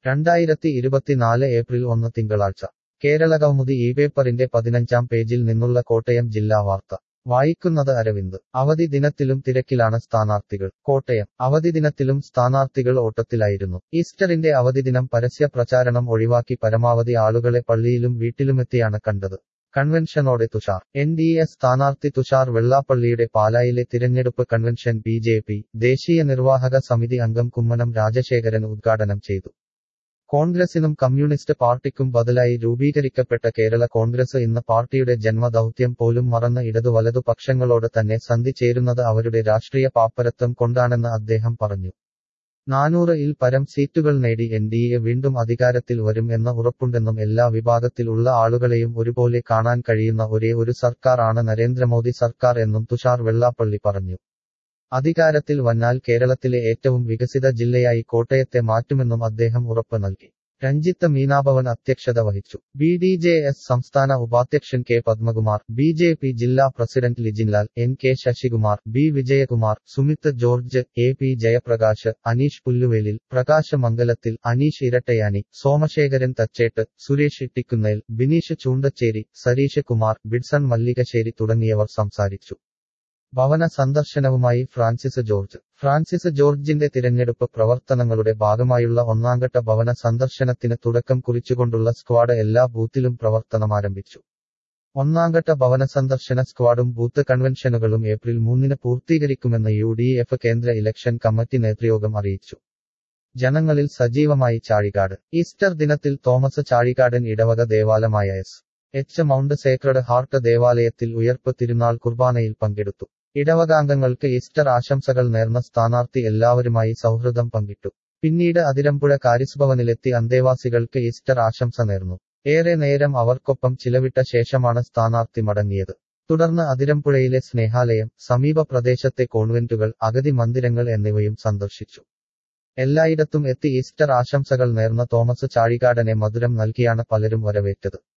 രണ്ടായിരത്തി ഇരുപത്തിനാല് ഏപ്രിൽ ഒന്ന് തിങ്കളാഴ്ച കേരളകൗമുദി ഈ പേപ്പറിന്റെ പതിനഞ്ചാം പേജിൽ നിന്നുള്ള കോട്ടയം ജില്ലാ വാർത്ത വായിക്കുന്നത് അരവിന്ദ് അവധി ദിനത്തിലും തിരക്കിലാണ് സ്ഥാനാർത്ഥികൾ കോട്ടയം അവധി ദിനത്തിലും സ്ഥാനാർത്ഥികൾ ഓട്ടത്തിലായിരുന്നു ഈസ്റ്ററിന്റെ അവധി ദിനം പരസ്യ പ്രചാരണം ഒഴിവാക്കി പരമാവധി ആളുകളെ പള്ളിയിലും വീട്ടിലുമെത്തിയാണ് കണ്ടത് കൺവെൻഷനോടെ തുഷാർ എൻ ഡി എ സ്ഥാനാർത്ഥി തുഷാർ വെള്ളാപ്പള്ളിയുടെ പാലായിലെ തിരഞ്ഞെടുപ്പ് കൺവെൻഷൻ ബി ജെ പി ദേശീയ നിർവാഹക സമിതി അംഗം കുമ്മനം രാജശേഖരൻ ഉദ്ഘാടനം ചെയ്തു കോൺഗ്രസിനും കമ്മ്യൂണിസ്റ്റ് പാർട്ടിക്കും ബദലായി രൂപീകരിക്കപ്പെട്ട കേരള കോൺഗ്രസ് ഇന്ന് പാർട്ടിയുടെ ജന്മദൗത്യം പോലും മറന്ന ഇടതു വലതു പക്ഷങ്ങളോട് തന്നെ സന്ധി ചേരുന്നത് അവരുടെ രാഷ്ട്രീയ പാപ്പരത്വം കൊണ്ടാണെന്ന് അദ്ദേഹം പറഞ്ഞു നാനൂറ് ഇൽ പരം സീറ്റുകൾ നേടി എൻ ഡി എ വീണ്ടും അധികാരത്തിൽ വരും എന്ന ഉറപ്പുണ്ടെന്നും എല്ലാ വിഭാഗത്തിൽ ഉള്ള ആളുകളെയും ഒരുപോലെ കാണാൻ കഴിയുന്ന ഒരേ ഒരു സർക്കാർ ആണ് നരേന്ദ്രമോദി സർക്കാർ എന്നും തുഷാർ വെള്ളാപ്പള്ളി പറഞ്ഞു അധികാരത്തിൽ വന്നാൽ കേരളത്തിലെ ഏറ്റവും വികസിത ജില്ലയായി കോട്ടയത്തെ മാറ്റുമെന്നും അദ്ദേഹം ഉറപ്പ് നൽകി രഞ്ജിത്ത് മീനാഭവൻ അധ്യക്ഷത വഹിച്ചു ബി ഡി ജെ എസ് സംസ്ഥാന ഉപാധ്യക്ഷൻ K Padmakumar B J P ജില്ലാ president Lijinlal N K Sasikumar B Vijayakumar Sumith George A P Jayaprakash Aneesh Pulluvelil Prakash Mangalathil Aneesh Irattayani Somasekharan Thachettu Suresh Ittikunnel Bineesh Choondacherry Sareesh Kumar Bidson Mallikassery തുടങ്ങിയവർ സംസാരിച്ചു ഭവന സന്ദർശനവുമായി ഫ്രാൻസിസ് ജോർജ് ഫ്രാൻസിസ് ജോർജിന്റെ തിരഞ്ഞെടുപ്പ് പ്രവർത്തനങ്ങളുടെ ഭാഗമായുള്ള ഒന്നാംഘട്ട ഭവന സന്ദർശനത്തിന് തുടക്കം കുറിച്ചുകൊണ്ടുള്ള സ്ക്വാഡ് എല്ലാ ബൂത്തിലും പ്രവർത്തനമാരംഭിച്ചു ഒന്നാംഘട്ട ഭവന സന്ദർശന സ്ക്വാഡും ബൂത്ത് കൺവെൻഷനുകളും ഏപ്രിൽ മൂന്നിന് പൂർത്തീകരിക്കുമെന്ന് യു ഡി എഫ് കേന്ദ്ര ഇലക്ഷൻ കമ്മിറ്റി നേതൃയോഗം അറിയിച്ചു ജനങ്ങളിൽ സജീവമായി ചാഴികാട് ഈസ്റ്റർ ദിനത്തിൽ തോമസ് ചാഴികാടൻ ഇടവക ദേവാലയമായ S H Mount Sacred Heart ദേവാലയത്തിൽ ഉയർപ്പ് തിരുനാൾ കുർബാനയിൽ പങ്കെടുത്തു ഇടവകാംഗങ്ങൾക്ക് ഈസ്റ്റർ ആശംസകൾ നേർന്ന സ്ഥാനാർത്ഥി എല്ലാവരുമായി സൗഹൃദം പങ്കിട്ടു പിന്നീട് അതിരമ്പുഴ കാരിസ് ഭവനിലെത്തി അന്തേവാസികൾക്ക് ഈസ്റ്റർ ആശംസ നേർന്നു ഏറെ നേരം അവർക്കൊപ്പം ചിലവിട്ട ശേഷമാണ് സ്ഥാനാർത്ഥി മടങ്ങിയത് തുടർന്ന് അതിരമ്പുഴയിലെ സ്നേഹാലയം സമീപ പ്രദേശത്തെ കോൺവെന്റുകൾ അഗതി മന്ദിരങ്ങൾ എന്നിവയും സന്ദർശിച്ചു എല്ലായിടത്തും എത്തി ഈസ്റ്റർ ആശംസകൾ നേർന്ന തോമസ് ചാഴികാടനെ മധുരം നൽകിയാണ് പലരും വരവേറ്റത്